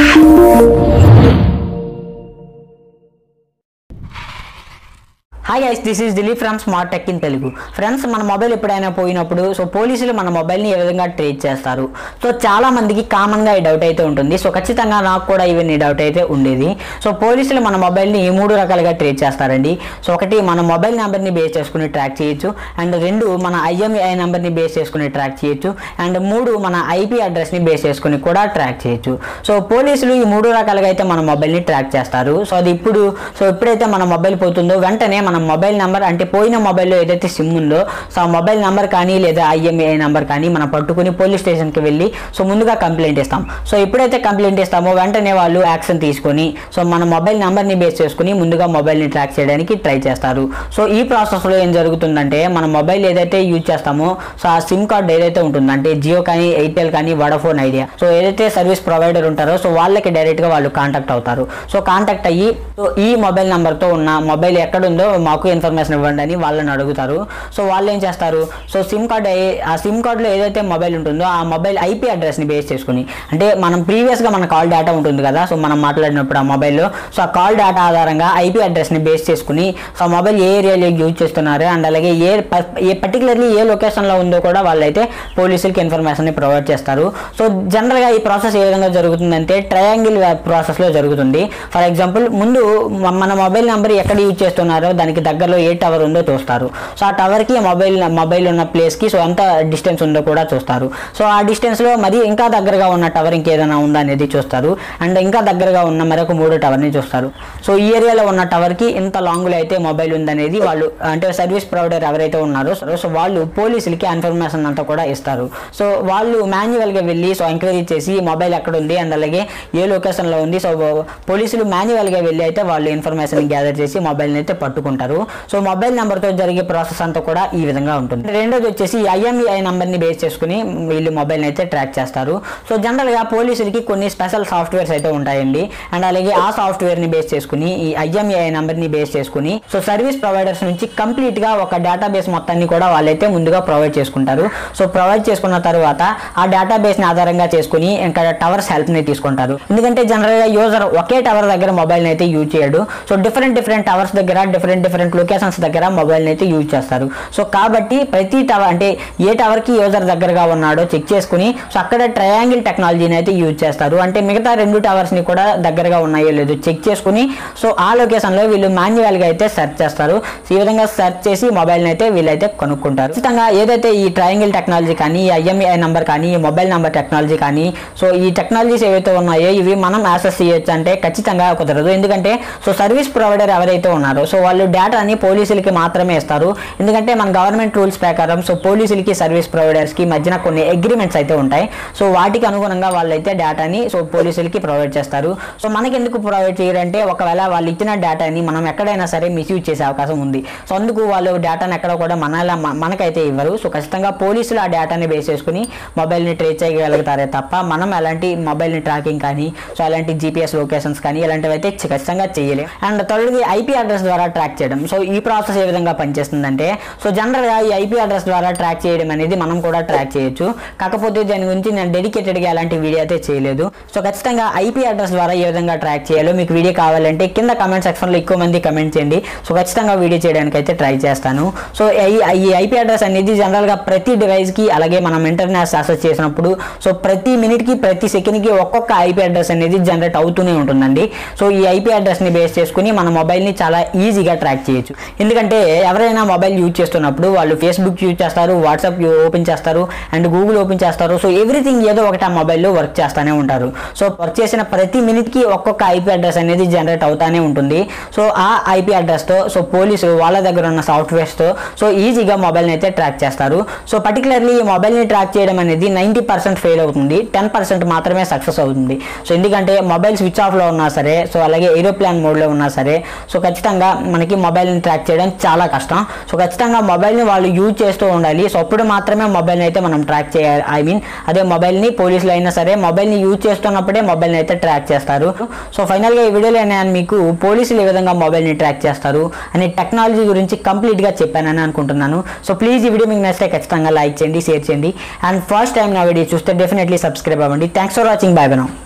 hi guys this is Dilip from smart tech in Telugu friends మన mobile ఎప్పుడైనా పోయినప్పుడు so పోలీసులు మన మొబైల్ని ఏ విధంగా ట్రేస్ చేస్తారు సో చాలా మందికి కామన్గా ఈ డౌట్ అయితే ఉంటుంది సో ఖచ్చితంగా నాకు కూడా ఈవెన్ ఈ డౌట్ అయితే ఉండేది సో పోలీసులు మన మొబైల్ని ఈ మూడు రకాలుగా ట్రేస్ చేస్తారండి సో ఒకటి మన మొబైల్ నెంబర్ని బేస్ చేసుకుని ట్రాక్ చేయొచ్చు అండ్ రెండు మన ఐఎంఐ నెంబర్ని బేస్ చేసుకుని ట్రాక్ చేయొచ్చు అండ్ మూడు మన ఐపీ అడ్రస్ని బేస్ చేసుకుని కూడా ట్రాక్ చేయొచ్చు సో పోలీసులు ఈ మూడు రకాలుగా అయితే మన మొబైల్ని ట్రాక్ చేస్తారు సో అది ఇప్పుడు సో ఎప్పుడైతే మన మొబైల్ పోతుందో వెంటనే మన మొబైల్ నెంబర్ అంటే పోయిన మొబైల్లో ఏదైతే సిమ్ ఉందో సో ఆ మొబైల్ నెంబర్ కానీ లేదా ఐఎంఏ నెంబర్ కానీ మనం పట్టుకుని పోలీస్ స్టేషన్కి వెళ్ళి సో ముందుగా కంప్లైంట్ ఇస్తాం సో ఎప్పుడైతే కంప్లైంట్ ఇస్తామో వెంటనే వాళ్ళు యాక్షన్ తీసుకొని సో మన మొబైల్ నెంబర్ని బేస్ చేసుకుని ముందుగా మొబైల్ని ట్రాక్ చేయడానికి ట్రై చేస్తారు సో ఈ ప్రాసెస్లో ఏం జరుగుతుందంటే మన మొబైల్ ఏదైతే యూజ్ చేస్తామో సో ఆ సిమ్ కార్డ్ ఏదైతే ఉంటుందో అంటే జియో కానీ ఎయిర్టెల్ కానీ వడాఫోన్ ఐడియా సో ఏదైతే సర్వీస్ ప్రొవైడర్ ఉంటారో సో వాళ్ళకి డైరెక్ట్గా వాళ్ళు కాంటాక్ట్ అవుతారు సో కాంటాక్ట్ అయ్యి సో ఈ మొబైల్ నెంబర్తో ఉన్న మొబైల్ ఎక్కడుందో మాకు ఇన్ఫర్మేషన్ ఇవ్వండి అని వాళ్ళని అడుగుతారు సో వాళ్ళు ఏం చేస్తారు సో సిమ్ కార్డ్ ఆ సిమ్ కార్డులో ఏదైతే మొబైల్ ఉంటుందో ఆ మొబైల్ ఐపీ అడ్రస్ని బేస్ చేసుకుని అంటే మనం ప్రీవియస్గా మన కాల్ డేటా ఉంటుంది కదా సో మనం మాట్లాడినప్పుడు ఆ మొబైల్లో సో ఆ కాల్ డేటా ఆధారంగా ఐపీ అడ్రస్ని బేస్ చేసుకుని సో ఆ మొబైల్ ఏ ఏరియాలో యూజ్ చేస్తున్నారు అండ్ అలాగే ఏ ప- ఏ పర్టికులర్లీ ఏ లొకేషన్లో ఉందో కూడా వాళ్ళైతే పోలీసులకి ఇన్ఫర్మేషన్ని ప్రొవైడ్ చేస్తారు సో జనరల్గా ఈ ప్రాసెస్ ఏ విధంగా జరుగుతుందంటే ట్రయాంగిల్ ప్రాసెస్లో జరుగుతుంది ఫర్ ఎగ్జాంపుల్ ముందు మ- మన మొబైల్ నెంబర్ ఎక్కడ యూజ్ చేస్తున్నారో దానికి దగ్గరలో ఏ టవర్ ఉందో చూస్తారు సో ఆ టవర్కి మొబైల్ మొబైల్ ఉన్న ప్లేస్కి సో ఎంత డిస్టెన్స్ ఉందో కూడా చూస్తారు సో ఆ డిస్టెన్స్లో మరి ఇంకా దగ్గరగా ఉన్న టవర్ ఇంకేదైనా ఉందా అనేది చూస్తారు అండ్ ఇంకా దగ్గరగా ఉన్న మరొక మూడో టవర్ని చూస్తారు సో ఈ ఏరియాలో ఉన్న టవర్కి ఇంత లాంగ్లో అయితే మొబైల్ ఉందనేది వాళ్ళు అంటే సర్వీస్ ప్రొవైడర్ ఎవరైతే ఉన్నారో సో- సో వాళ్ళు పోలీసులకి ఇన్ఫర్మేషన్ అంతా కూడా ఇస్తారు సో వాళ్ళు మాన్యువల్గా వెళ్ళి సో ఎంక్వైరీ చేసి మొబైల్ ఎక్కడ ఉంది అండ్ అలాగే ఏ లొకేషన్లో ఉంది సో పోలీసులు మాన్యువల్గా వెళ్ళి అయితే వాళ్ళు ఇన్ఫర్మేషన్ గ్యాదర్ చేసి మొబైల్ని అయితే పట్టుకుంటారు సో మొబైల్ నెంబర్తో జరిగే ప్రాసెస్ అంతా కూడా ఈ విధంగా ఉంటుంది రెండోది వచ్చేసి ఐఎంఈఐ నెంబర్ని బేస్ చేసుకుని వీళ్ళు మొబైల్ని అయితే ట్రాక్ చేస్తారు సో జనరల్గా పోలీసులకి కొన్ని స్పెషల్ సాఫ్ట్వేర్స్ అయితే ఉంటాయండి అండ్ అలాగే ఆ సాఫ్ట్వేర్ని బేస్ చేసుకుని ఈ ఐఎంఈఐ నెంబర్ని బేస్ చేసుకుని సో సర్వీస్ ప్రొవైడర్స్ నుంచి కంప్లీట్గా ఒక డేటాబేస్ మొత్తాన్ని కూడా వాళ్ళైతే ముందుగా ప్రొవైడ్ చేసుకుంటారు సో ప్రొవైడ్ చేసుకున్న తర్వాత ఆ డేటాబేస్ని ఆధారంగా చేసుకుని ఇంకా టవర్స్ హెల్ప్ని తీసుకుంటారు ఎందుకంటే జనరల్గా యూజర్ ఒకే టవర్ దగ్గర మొబైల్ని అయితే యూజ్ చేయడు సో డిఫరెంట్ డిఫరెంట్ టవర్స్ దగ్గర డిఫరెంట్ డిఫరెంట్ లొకేషన్స్ దగ్గర మొబైల్ని అయితే యూజ్ చేస్తారు సో కాబట్టి ప్రతి టవర్ అంటే ఏ టవర్కి యూజర్ దగ్గరగా ఉన్నాడో చెక్ చేసుకుని సో అక్కడ ట్రయాంగిల్ టెక్నాలజీని అయితే యూజ్ చేస్తారు అంటే మిగతా రెండు టవర్స్ని కూడా దగ్గరగా ఉన్నాయో లేదో చెక్ చేసుకుని సో ఆ లొకేషన్లో వీళ్ళు మాన్యువల్గా అయితే సెర్చ్ చేస్తారు సో ఈ విధంగా సెర్చ్ చేసి మొబైల్ని అయితే వీళ్ళైతే కొనుక్కుంటారు ఖచ్చితంగా ఏదైతే ఈ ట్రయాంగిల్ టెక్నాలజీ కానీ ఈ ఐఎంఐ నెంబర్ కానీ ఈ మొబైల్ నెంబర్ టెక్నాలజీ కానీ సో ఈ టెక్నాలజీస్ ఏవైతే ఉన్నాయో ఇవి మనం యాక్సెస్ చేయొచ్చు అంటే ఖచ్చితంగా కుదరదు ఎందుకంటే సో సర్వీస్ ప్రొవైడర్ ఎవరైతే ఉన్నారో సో వాళ్ళు డేటాని పోలీసులకి మాత్రమే ఇస్తారు ఎందుకంటే మన గవర్నమెంట్ రూల్స్ ప్రకారం సో పోలీసులకి సర్వీస్ ప్రొవైడర్స్కి మధ్యన కొన్ని అగ్రిమెంట్స్ అయితే ఉంటాయి సో వాటికి అనుగుణంగా వాళ్ళైతే డేటాని సో పోలీసులకి ప్రొవైడ్ చేస్తారు సో మనకి ఎందుకు ప్రొవైడ్ చేయరంటే ఒకవేళ వాళ్ళు ఇచ్చిన డేటాని మనం ఎక్కడైనా సరే మిస్యూజ్ చేసే అవకాశం ఉంది సో అందుకు వాళ్ళు డేటాని ఎక్కడ కూడా మనలా మ- మనకైతే ఇవ్వరు సో ఖచ్చితంగా పోలీసులు ఆ డేటాని బేస్ చేసుకుని మొబైల్ని ట్రేస్ చేయగలుగుతారే తప్ప మనం ఎలాంటి మొబైల్ని ట్రాకింగ్ కానీ సో అలాంటి జీపీఎస్ లొకేషన్స్ కానీ ఇలాంటివి అయితే చి- ఖచ్చితంగా చేయలేం అండ్ థర్డ్ది ఐపీ అడ్రస్ ద్వారా ట్రాక్ చేయడం సో ఈ ప్రాసెస్ ఏ విధంగా పనిచేస్తుందంటే సో జనరల్గా ఈ ఐపీ అడ్రస్ ద్వారా ట్రాక్ చేయడం అనేది మనం కూడా ట్రాక్ చేయొచ్చు కాకపోతే దాని గురించి నేను డెడికేటెడ్గా ఎలాంటి వీడియో అయితే చేయలేదు సో ఖచ్చితంగా ఐపీ అడ్రస్ ద్వారా ఏ విధంగా ట్రాక్ చేయాలో మీకు వీడియో కావాలంటే కింద కమెంట్ సెక్షన్లో ఎక్కువ మంది కమెంట్ చేయండి సో ఖచ్చితంగా వీడియో చేయడానికి అయితే ట్రై చేస్తాను సో ఈ- ఈ ఐపీ అడ్రస్ అనేది జనరల్గా ప్రతి డివైస్కి అలాగే మనం ఇంటర్నెట్ యాక్సెస్ చేసినప్పుడు సో ప్రతి మినిట్కి ప్రతి సెకండ్కి ఒక్కొక్క ఐపీ అడ్రస్ అనేది జనరేట్ అవుతూనే ఉంటుందండి సో ఈ ఐపీ అడ్రస్ని బేస్ చేసుకుని మన మొబైల్ని చాలా ఈజీగా ట్రాక్ చేయొచ్చు ఎందుకంటే ఎవరైనా మొబైల్ యూజ్ చేస్తున్నప్పుడు వాళ్ళు ఫేస్బుక్ యూజ్ చేస్తారు వాట్సాప్ ఓపెన్ చేస్తారు అండ్ గూగుల్ ఓపెన్ చేస్తారు సో ఎవ్రీథింగ్ ఏదో ఒకటి ఆ మొబైల్లో వర్క్ చేస్తూనే ఉంటారు సో వర్క్ చేసిన ప్రతి మినిట్కి ఒక్కొక్క ఐపీ అడ్రస్ అనేది జనరేట్ అవుతానే ఉంటుంది సో ఆ ఐపీ అడ్రస్తో సో పోలీసులు వాళ్ళ దగ్గర ఉన్న సాఫ్ట్వేర్స్తో సో ఈజీగా మొబైల్ని అయితే ట్రాక్ చేస్తారు సో పర్టికులర్లీ ఈ మొబైల్ని ట్రాక్ చేయడం అనేది నైంటీ పర్సెంట్ ఫెయిల్ అవుతుంది టెన్ పర్సెంట్ మాత్రమే సక్సెస్ అవుతుంది సో ఎందుకంటే మొబైల్ స్విచ్ ఆఫ్లో ఉన్నా సరే సో అలాగే ఏరోప్లాన్ మోడ్లో ఉన్నా సరే సో ఖచ్చితంగా మనకి మొబైల్ని ట్రాక్ చేయడం చాలా కష్టం సో ఖచ్చితంగా మొబైల్ని వాళ్ళు యూజ్ చేస్తూ ఉండాలి సో అప్పుడు మాత్రమే మొబైల్ని అయితే మనం ట్రాక్ చేయాలి ఐ మీన్ అదే మొబైల్ని పోలీసులు అయినా సరే మొబైల్ని యూజ్ చేస్తున్నప్పుడే మొబైల్ని అయితే ట్రాక్ చేస్తారు సో ఫైనల్గా ఈ వీడియోలో నేను మీకు పోలీసులు ఏ విధంగా మొబైల్ని ట్రాక్ చేస్తారు అనే టెక్నాలజీ గురించి కంప్లీట్గా చెప్పానని అనుకుంటున్నాను సో ప్లీజ్ ఈ వీడియో మీకు నచ్చితే ఖచ్చితంగా లైక్ చేయండి షేర్ చేయండి అండ్ ఫస్ట్ టైం నా వీడియో చూస్తే డెఫినెట్లీ సబ్స్క్రైబ్ అవ్వండి thanks for watching bye by